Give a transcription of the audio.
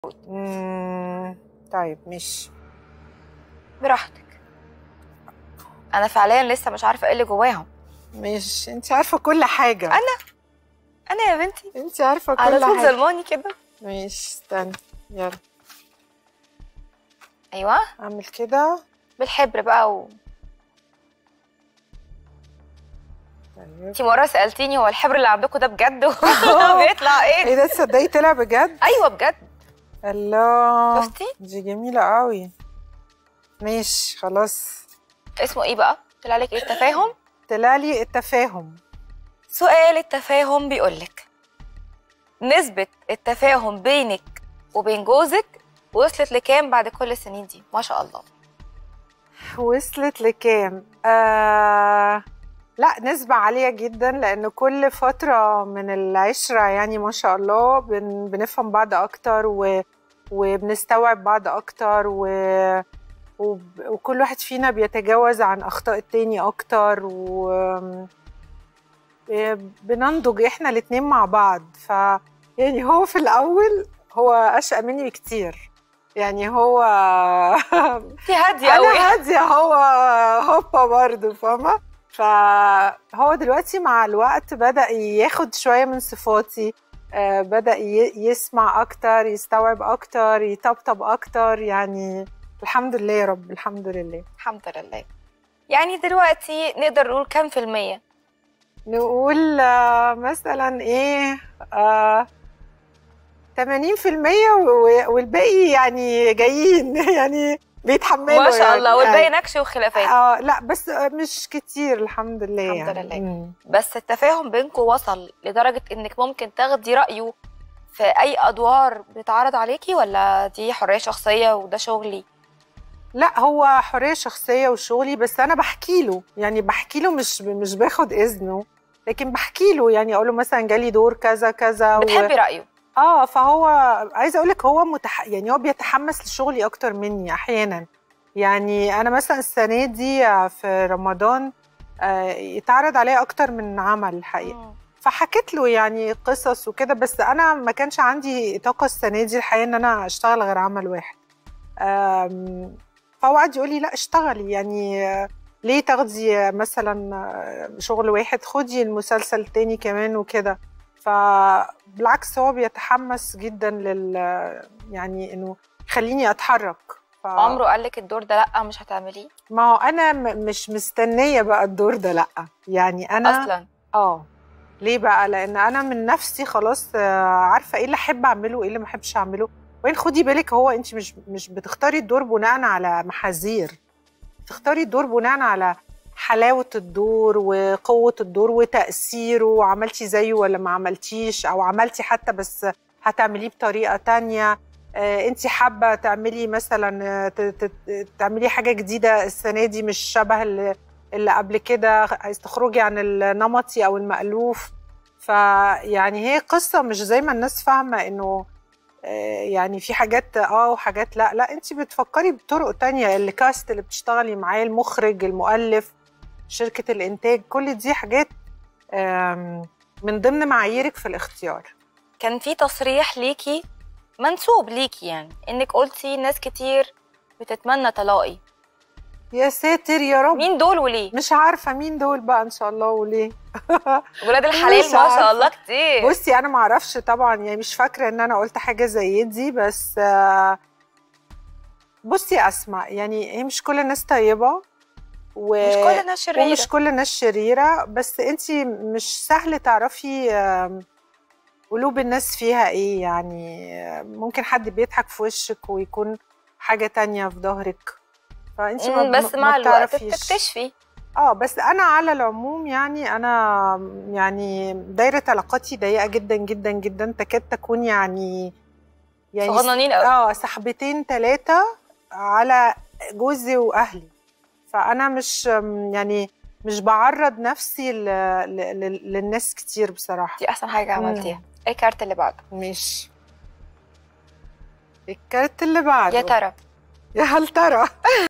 مم، طيب مش براحتك انا فعليا لسه مش عارفه ايه اللي جواهم مش انت عارفه كل حاجه انا انا يا بنتي انت عارفه على كل طول حاجه ظلماني كده مش استنى يلا ايوه اعمل كده بالحبر بقى و... طيب انتي مره سالتيني هو الحبر اللي عندكم ده بجد بيطلع ايه ايه ده تصدقي طلع بجد ايوه بجد الله شفتي دي جميله قوي ماشي خلاص اسمه ايه بقى طلع لك ايه التفاهم طلع لي التفاهم سؤال التفاهم بيقولك نسبة التفاهم بينك وبين جوزك وصلت لكام بعد كل السنين دي ما شاء الله وصلت لكام؟ آه لا نسبة عالية جدا لأن كل فترة من العشرة يعني ما شاء الله بن بنفهم بعض أكتر و وبنستوعب بعض أكتر و وب- وكل واحد فينا بيتجاوز عن أخطاء التاني أكتر و بننضج إحنا الاتنين مع بعض ف يعني هو في الأول هو أشقى مني بكتير يعني هو انتي هادية قوي انا هاديه هو هوبا برضه فاهمه فهو دلوقتي مع الوقت بدا ياخد شويه من صفاتي آه، بدا ي- يسمع اكتر يستوعب اكتر يطبطب اكتر يعني الحمد لله يا رب الحمد لله الحمد لله يعني دلوقتي نقدر نقول كام في المية نقول آه، مثلا ايه آه 80% و- والباقي يعني جايين يعني بيتحملوا ما شاء يعني. الله والباقي نكش وخلافات اه لا بس مش كتير الحمد لله الحمد يعني. لله. مم. بس التفاهم بينكم وصل لدرجة انك ممكن تاخدي رأيه في اي ادوار بتعرض عليكي ولا دي حرية شخصية وده شغلي لا هو حريه شخصيه وشغلي بس انا بحكي له يعني بحكي له مش مش باخد اذنه لكن بحكي له يعني اقول له مثلا جالي دور كذا كذا بتحبي رأيه اه فهو عايزه اقول لك هو متح... يعني هو بيتحمس لشغلي اكتر مني احيانا يعني انا مثلا السنه دي في رمضان آه، يتعرض عليا اكتر من عمل الحقيقه مم. فحكيت له يعني قصص وكده بس انا ما كانش عندي طاقه السنه دي الحقيقه ان انا اشتغل غير عمل واحد أم، فهو قعد يقول لي لا اشتغلي يعني آه، ليه تاخدي مثلا آه، شغل واحد خدي المسلسل التاني كمان وكده فبالعكس هو بيتحمس جدا لل يعني انه يخليني اتحرك ف... عمره قال لك الدور ده لا مش هتعمليه ما هو انا م- مش مستنيه بقى الدور ده لا يعني انا اصلا اه ليه بقى لان انا من نفسي خلاص آه، عارفه ايه اللي احب اعمله وايه اللي ما احبش اعمله وين خدي بالك هو انت مش مش بتختاري الدور بناء على محاذير بتختاري الدور بناء على حلاوه الدور وقوه الدور وتاثيره وعملتي زيه ولا ما عملتيش او عملتي حتى بس هتعمليه بطريقه تانية آه، انت حابه تعملي مثلا آه، ت- ت- تعملي حاجه جديده السنه دي مش شبه اللي اللي قبل كده عايز تخرجي عن النمطي او المألوف فيعني هي قصه مش زي ما الناس فاهمه انه آه، يعني في حاجات اه وحاجات لا لا انت بتفكري بطرق تانية الكاست اللي بتشتغلي معاه المخرج المؤلف شركه الانتاج كل دي حاجات آم، من ضمن معاييرك في الاختيار كان في تصريح ليكي منسوب ليكي يعني انك قلتي ناس كتير بتتمنى طلاقي يا ساتر يا رب مين دول وليه مش عارفه مين دول بقى ان شاء الله وليه ولاد الحلال مش ما شاء عارفة. الله كتير بصي انا ما اعرفش طبعا يعني مش فاكره ان انا قلت حاجه زي دي بس آه، بصي يا اسماء يعني هي مش كل الناس طيبه و... مش كل الناس شريرة ومش كل الناس شريره بس انت مش سهل تعرفي آم، قلوب الناس فيها ايه يعني آه، ممكن حد بيضحك في وشك ويكون حاجه تانية في ظهرك فانت ما مم، بس ما مع الوقت بتعرفيش. بتكتشفي اه بس انا على العموم يعني انا يعني دايره علاقاتي ضيقه جدا جدا جدا تكاد تكون يعني يعني صغننين قوي اه صاحبتين ثلاثه على جوزي واهلي فانا مش يعني مش بعرض نفسي ل... ل... ل... للناس كتير بصراحه دي احسن حاجه مم. عملتيها ايه الكارت اللي بعده مش الكارت اللي بعده يا ترى يا هل ترى